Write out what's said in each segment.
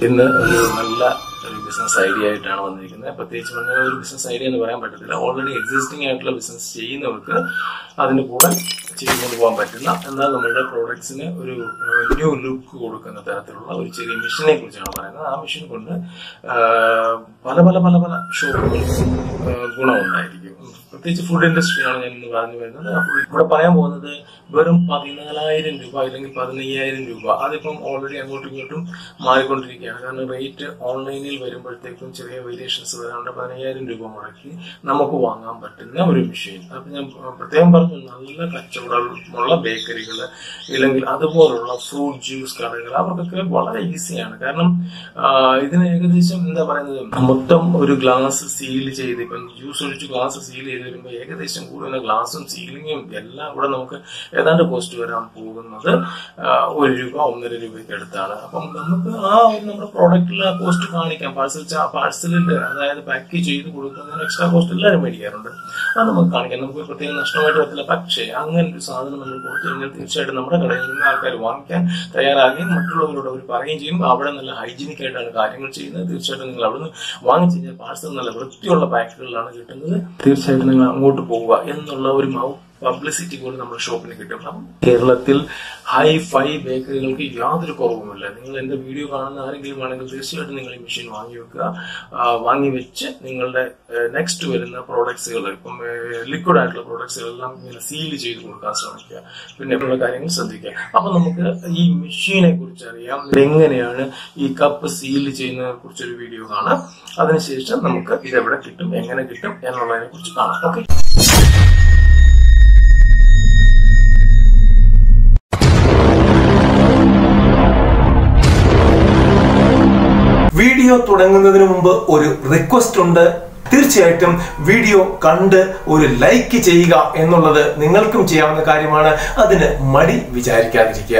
ഇന്ന് ഒരു നല്ല ഒരു ബിസിനസ് ഐഡിയ ആയിട്ടാണ് വന്നിരിക്കുന്നത് പ്രത്യേകിച്ച് പറഞ്ഞ ഒരു ബിസിനസ് ഐഡിയ എന്ന് പറയാൻ പറ്റത്തില്ല ഓൾറെഡി എക്സിസ്റ്റിംഗ് ആയിട്ടുള്ള ബിസിനസ് ചെയ്യുന്നവർക്ക് അതിന്റെ കൂടെ ചെയ്തുകൊണ്ട് പോകാൻ പറ്റില്ല എന്നാൽ നമ്മളുടെ പ്രോഡക്ട്സിന് ഒരു ന്യൂ ലുക്ക് കൊടുക്കുന്ന തരത്തിലുള്ള ഒരു ചെറിയ മെഷീനെ കുറിച്ചാണ് പറയുന്നത് ആ മെഷീൻ കൊണ്ട് ആ, പല പല പല പല ഷോപ്പുകൾക്കും ഗുണമുണ്ടായിരിക്കും പ്രത്യേകിച്ച് ഫുഡ് ഇൻഡസ്ട്രിയാണ് ഞാൻ ഇന്ന് പറഞ്ഞു വരുന്നത് അപ്പോൾ ഇവിടെ പറയാൻ പോകുന്നത് വെറും പതിനാലായിരം രൂപ അല്ലെങ്കിൽ പതിനയ്യായിരം രൂപ അതിപ്പം ഓൾറെഡി അങ്ങോട്ടും ഇങ്ങോട്ടും മാറിക്കൊണ്ടിരിക്കുകയാണ് കാരണം റേറ്റ് ഓൺലൈനിൽ വരുമ്പോഴത്തേക്കും ചെറിയ വേരിയേഷൻസ് വരാണ്ട് പതിനയ്യായിരം രൂപ മുടക്കി നമുക്ക് വാങ്ങാൻ പറ്റുന്ന ഒരു മെഷീൻ അപ്പൊ ഞാൻ പ്രത്യേകം പറഞ്ഞു നല്ല കച്ചവടമുള്ള ബേക്കറികൾ ഇല്ലെങ്കിൽ അതുപോലുള്ള ഫ്രൂട്ട് ജ്യൂസ് കടകൾ അവർക്കൊക്കെ വളരെ ഈസിയാണ് കാരണം ആ, ഇതിന് ഏകദേശം എന്താ പറയുന്നത് മൊത്തം ഒരു ഗ്ലാസ് സീൽ ചെയ്ത് ഇപ്പം ജ്യൂസ് ഒഴിച്ച് ഗ്ലാസ് സീൽ ചെയ്ത് വരുമ്പോൾ ഏകദേശം കൂടുതൽ ഗ്ലാസും സീലിങ്ങും എല്ലാം കൂടെ നമുക്ക് ഏതാണ്ട് കോസ്റ്റ് വരാൻ പോകുന്നത് ആ, ഒരു രൂപ ഒന്നര രൂപയ്ക്ക് അടുത്താണ് അപ്പം നമുക്ക് ആ ഒരു നമ്മുടെ പ്രോഡക്റ്റിൽ ആ കോസ്റ്റ് കാണിക്കാം പാഴ്സൽ പാഴ്സലിൽ അതായത് പാക്ക് ചെയ്ത് കൊടുക്കുന്നതിന് എക്സ്ട്രാ കോസ്റ്റ് എല്ലാവരും മേടിക്കാറുണ്ട് അത് നമുക്ക് കാണിക്കാം നമുക്ക് പ്രത്യേകം നഷ്ടമായിട്ട് വരത്തില്ല പക്ഷേ അങ്ങനെ ഒരു സാധനം നമ്മൾ കൊടുത്തു കഴിഞ്ഞാൽ തീർച്ചയായിട്ടും നമ്മുടെ കടയിൽ നിന്ന് ആൾക്കാർ വാങ്ങിക്കാൻ തയ്യാറാകുകയും മറ്റുള്ളവരോട് അവർ പറയുകയും ചെയ്യും അവിടെ നല്ല ഹൈജീനിക് ആയിട്ടാണ് കാര്യങ്ങൾ ചെയ്യുന്നത് തീർച്ചയായിട്ടും നിങ്ങൾ അവിടുന്ന് വാങ്ങിച്ചു കഴിഞ്ഞാൽ പാഴ്സൽ നല്ല വൃത്തിയുള്ള പാക്കുകളിലാണ് കിട്ടുന്നത് തീർച്ചയായിട്ടും നിങ്ങൾ അങ്ങോട്ട് പോവുക എന്നുള്ള ഒരു മൗ പബ്ലിസിറ്റി പോലും നമ്മുടെ ഷോപ്പിന് കിട്ടും അപ്പം കേരളത്തിൽ ഹൈ ഫൈ ബേക്കറികൾക്ക് യാതൊരു കുറവുമില്ല നിങ്ങൾ എന്റെ വീഡിയോ കാണുന്ന ആരെങ്കിലും ആണെങ്കിൽ തീർച്ചയായിട്ടും നിങ്ങൾ ഈ മെഷീൻ വാങ്ങി വെക്കുക ആ, വാങ്ങി വെച്ച് നിങ്ങളുടെ നെക്സ്റ്റ് വരുന്ന പ്രോഡക്ട്സുകൾ ഇപ്പം ലിക്വിഡ് ആയിട്ടുള്ള പ്രോഡക്ട്സുകൾ എല്ലാം ഇങ്ങനെ സീൽ ചെയ്ത് കൊടുക്കാൻ ശ്രമിക്കുക പിന്നെ ഉള്ള കാര്യങ്ങൾ ശ്രദ്ധിക്കുക അപ്പൊ നമുക്ക് ഈ മെഷീനെ കുറിച്ച് അറിയാം എങ്ങനെയാണ് ഈ കപ്പ് സീൽ ചെയ്യുന്നതിനെ കുറിച്ചൊരു വീഡിയോ കാണാം അതിനുശേഷം നമുക്ക് ഇത് എവിടെ കിട്ടും എങ്ങനെ കിട്ടും എന്നുള്ളതിനെ കുറിച്ച് കാണാം ഓക്കെ വീഡിയോ തുടങ്ങുന്നതിന് മുമ്പ് ഒരു റിക്വസ്റ്റ് ഉണ്ട് തീർച്ചയായിട്ടും വീഡിയോ കണ്ട് ഒരു ലൈക്ക് ചെയ്യുക എന്നുള്ളത് നിങ്ങൾക്കും ചെയ്യാവുന്ന കാര്യമാണ് അതിന് മടി വിചാരിക്കാതിരിക്കുക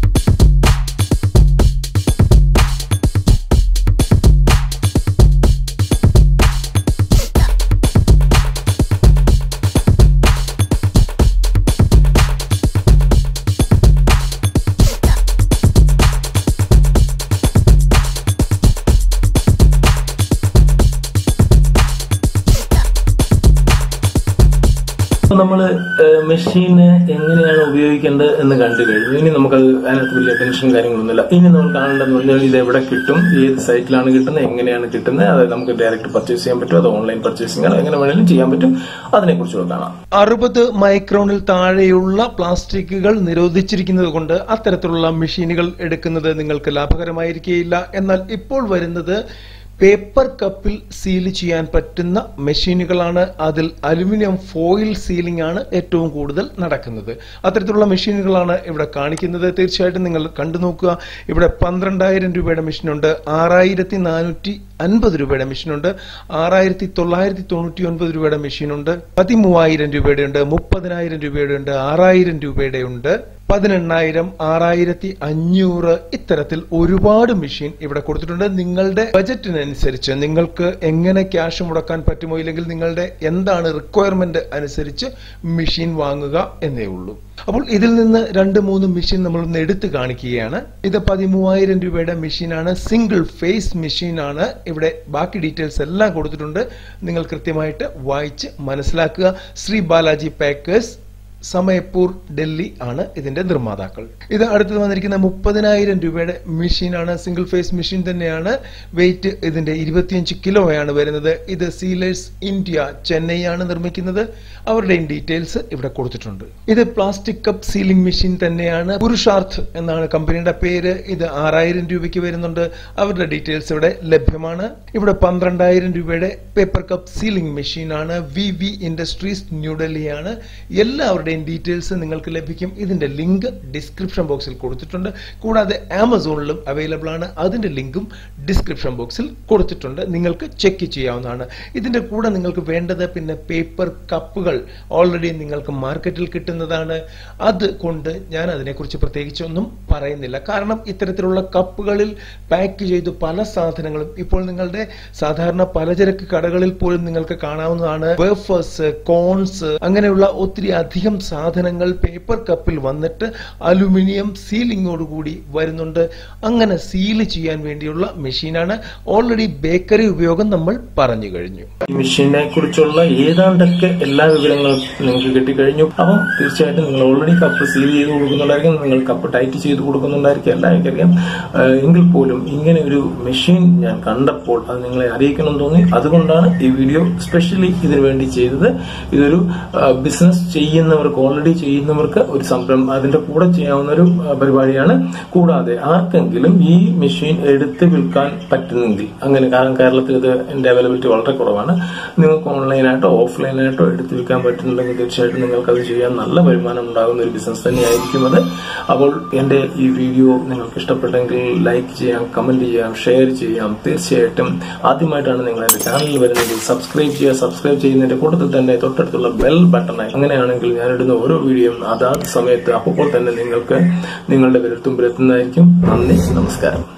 അപ്പൊ നമ്മള് മെഷീന് എങ്ങനെയാണ് ഉപയോഗിക്കേണ്ടത് എന്ന് കണ്ടു കഴിഞ്ഞു ഇനി നമുക്കത് അതിനകത്ത് വലിയ ടെൻഷൻ കാര്യങ്ങളൊന്നുമില്ല ഇനി നമ്മൾ കാണേണ്ടതെന്ന് പറഞ്ഞാൽ ഇത് എവിടെ കിട്ടും ഏത് സൈറ്റിലാണ് കിട്ടുന്നത് എങ്ങനെയാണ് കിട്ടുന്നത് അതായത് നമുക്ക് ഡയറക്റ്റ് പർച്ചേസ് ചെയ്യാൻ പറ്റും അത് ഓൺലൈൻ പർച്ചേസിംഗ് ആണ് എങ്ങനെ വേണമെങ്കിലും ചെയ്യാൻ പറ്റും അതിനെക്കുറിച്ചുള്ള കാണാം അറുപത് മൈക്രോണിൽ താഴെയുള്ള പ്ലാസ്റ്റിക്കുകൾ നിരോധിച്ചിരിക്കുന്നത് കൊണ്ട് അത്തരത്തിലുള്ള മെഷീനുകൾ എടുക്കുന്നത് നിങ്ങൾക്ക് ലാഭകരമായിരിക്കുകയില്ല എന്നാൽ ഇപ്പോൾ വരുന്നത് പേപ്പർ കപ്പിൽ സീൽ ചെയ്യാൻ പറ്റുന്ന മെഷീനുകളാണ് അതിൽ അലുമിനിയം ഫോയിൽ സീലിംഗ് ആണ് ഏറ്റവും കൂടുതൽ നടക്കുന്നത് അത്തരത്തിലുള്ള മെഷീനുകളാണ് ഇവിടെ കാണിക്കുന്നത് തീർച്ചയായിട്ടും നിങ്ങൾ കണ്ടു നോക്കുക ഇവിടെ പന്ത്രണ്ടായിരം രൂപയുടെ മെഷീനുണ്ട് ആറായിരത്തി നാനൂറ്റി അൻപത് രൂപയുടെ മെഷീനുണ്ട് ആറായിരത്തി തൊള്ളായിരത്തി തൊണ്ണൂറ്റി ഒൻപത് രൂപയുടെ മെഷീനുണ്ട് പതിമൂവായിരം രൂപയുടെ ഉണ്ട് മുപ്പതിനായിരം രൂപയുടെ ഉണ്ട് ആറായിരം രൂപയുടെ ഉണ്ട് പതിനെണ്ണായിരം ആറായിരത്തി അഞ്ഞൂറ് ഇത്തരത്തിൽ ഒരുപാട് മെഷീൻ ഇവിടെ കൊടുത്തിട്ടുണ്ട് നിങ്ങളുടെ ബജറ്റിനനുസരിച്ച് നിങ്ങൾക്ക് എങ്ങനെ ക്യാഷ് മുടക്കാൻ പറ്റുമോ ഇല്ലെങ്കിൽ നിങ്ങളുടെ എന്താണ് റിക്വയർമെന്റ് അനുസരിച്ച് മെഷീൻ വാങ്ങുക എന്നേ ഉള്ളൂ അപ്പോൾ ഇതിൽ നിന്ന് രണ്ട് മൂന്ന് മെഷീൻ നമ്മൾ ഒന്ന് എടുത്തു കാണിക്കുകയാണ് ഇത് പതിമൂവായിരം രൂപയുടെ മെഷീനാണ് സിംഗിൾ ഫേസ് മെഷീനാണ് ഇവിടെ ബാക്കി ഡീറ്റെയിൽസ് എല്ലാം കൊടുത്തിട്ടുണ്ട് നിങ്ങൾ കൃത്യമായിട്ട് വായിച്ച് മനസ്സിലാക്കുക ശ്രീ ബാലാജി പാക്കേഴ്സ് സമയപ്പൂർ ഡൽഹി ആണ് ഇതിന്റെ നിർമ്മാതാക്കൾ ഇത് അടുത്തത് വന്നിരിക്കുന്ന മുപ്പതിനായിരം രൂപയുടെ മെഷീനാണ് സിംഗിൾ ഫേസ് മെഷീൻ തന്നെയാണ് വെയിറ്റ് ഇതിന്റെ ഇരുപത്തിയഞ്ച് കിലോയാണ് വരുന്നത് ഇത് സീലേഴ്സ് ഇന്ത്യ ചെന്നൈ ആണ് നിർമ്മിക്കുന്നത് അവരുടെയും ഡീറ്റെയിൽസ് ഇവിടെ കൊടുത്തിട്ടുണ്ട് ഇത് പ്ലാസ്റ്റിക് കപ്പ് സീലിംഗ് മെഷീൻ തന്നെയാണ് പുരുഷാർത്ഥ് എന്നാണ് കമ്പനിയുടെ പേര് ഇത് ആറായിരം രൂപയ്ക്ക് വരുന്നുണ്ട് അവരുടെ ഡീറ്റെയിൽസ് ഇവിടെ ലഭ്യമാണ് ഇവിടെ പന്ത്രണ്ടായിരം രൂപയുടെ പേപ്പർ കപ്പ് സീലിംഗ് മെഷീനാണ് വി വി ഇൻഡസ്ട്രീസ് ന്യൂഡൽഹിയാണ് എല്ലാവരുടെയും ഡീറ്റെയിൽസ് നിങ്ങൾക്ക് ലഭിക്കും ഇതിന്റെ ലിങ്ക് ഡിസ്ക്രിപ്ഷൻ ബോക്സിൽ കൊടുത്തിട്ടുണ്ട് കൂടാതെ ആമസോണിലും അവൈലബിൾ ആണ് അതിന്റെ ലിങ്കും ഡിസ്ക്രിപ്ഷൻ ബോക്സിൽ കൊടുത്തിട്ടുണ്ട് നിങ്ങൾക്ക് ചെക്ക് ചെയ്യാവുന്നതാണ് ഇതിന്റെ കൂടെ നിങ്ങൾക്ക് വേണ്ടത് പിന്നെ പേപ്പർ കപ്പുകൾ ഓൾറെഡി നിങ്ങൾക്ക് മാർക്കറ്റിൽ കിട്ടുന്നതാണ് അത് കൊണ്ട് ഞാൻ അതിനെക്കുറിച്ച് പ്രത്യേകിച്ചൊന്നും പറയുന്നില്ല കാരണം ഇത്തരത്തിലുള്ള കപ്പുകളിൽ പാക്ക് ചെയ്ത് പല സാധനങ്ങളും ഇപ്പോൾ നിങ്ങളുടെ സാധാരണ പലചരക്ക് കടകളിൽ പോലും നിങ്ങൾക്ക് കാണാവുന്നതാണ് വേഫേഴ്സ് കോൺസ് അങ്ങനെയുള്ള ഒത്തിരി അധികം ഇത്തരം സാധനങ്ങൾ പേപ്പർ കപ്പിൽ വന്നിട്ട് അലുമിനിയം സീലിങ്ങോടുകൂടി വരുന്നുണ്ട് അങ്ങനെ സീല് ചെയ്യാൻ വേണ്ടിയുള്ള മെഷീനാണ് ഓൾറെഡി ബേക്കറി ഉപയോഗം നമ്മൾ പറഞ്ഞു കഴിഞ്ഞു ഈ മെഷീനെ കുറിച്ചുള്ള ഏതാണ്ടൊക്കെ എല്ലാ വിവരങ്ങളും നിങ്ങൾക്ക് കിട്ടിക്കഴിഞ്ഞു അപ്പം തീർച്ചയായിട്ടും നിങ്ങൾ ഓൾറെഡി കപ്പ് സീൽ ചെയ്ത് കൊടുക്കുന്നുണ്ടായിരിക്കും നിങ്ങൾ കപ്പ് ടൈറ്റ് ചെയ്ത് കൊടുക്കുന്നുണ്ടായിരിക്കും എല്ലാം എനിക്കറിയാം ഏഹ് എങ്കിൽ പോലും ഇങ്ങനെ ഒരു മെഷീൻ ഞാൻ കണ്ടപ്പോൾ അത് നിങ്ങളെ അറിയിക്കണം തോന്നി അതുകൊണ്ടാണ് ഈ വീഡിയോ സ്പെഷ്യലി ഇതിനു വേണ്ടി ചെയ്തത് ഇതൊരു ബിസിനസ് ചെയ്യുന്നവർക്ക് ഓൾറെഡി ചെയ്യുന്നവർക്ക് ഒരു സംരംഭം അതിന്റെ കൂടെ ചെയ്യാവുന്ന ഒരു ആ, പരിപാടിയാണ് കൂടാതെ ആർക്കെങ്കിലും ഈ മെഷീൻ എടുത്ത് വിൽക്കാൻ പറ്റുന്നെങ്കിൽ അങ്ങനെ കാരണം കേരളത്തിൽ ഇത് എന്റെ അവൈലബിലിറ്റി വളരെ കുറവാണ് നിങ്ങൾക്ക് ഓൺലൈനായിട്ടോ ഓഫ്ലൈനായിട്ടോ എടുത്ത് വിൽക്കാൻ പറ്റുന്നുണ്ടെങ്കിൽ തീർച്ചയായിട്ടും നിങ്ങൾക്ക് അത് ചെയ്യാൻ നല്ല വരുമാനം ഉണ്ടാകുന്ന ഒരു ബിസിനസ് തന്നെയായിരിക്കും അത് അപ്പോൾ എന്റെ ഈ വീഡിയോ നിങ്ങൾക്ക് ഇഷ്ടപ്പെട്ടെങ്കിൽ ലൈക്ക് ചെയ്യാം കമന്റ് ചെയ്യാം ഷെയർ ചെയ്യാം തീർച്ചയായിട്ടും ആദ്യമായിട്ടാണ് നിങ്ങൾ എന്റെ ചാനലിൽ വരുന്നതെങ്കിൽ സബ്സ്ക്രൈബ് ചെയ്യുക സബ്സ്ക്രൈബ് ചെയ്യുന്നതിന്റെ കൂട്ടത്തിൽ തന്നെ തൊട്ടടുത്തുള്ള ബെൽ ബട്ടണായി അങ്ങനെയാണെങ്കിൽ ഞാൻ ഇടുന്ന ഓരോ വീഡിയോയും അതാത് സമയത്ത് അപ്പോൾ തന്നെ നിങ്ങൾക്ക് നിങ്ങളുടെ വിരൽത്തുമ്പിലെത്തുന്നതായിരിക്കും നന്ദി നമസ്കാരം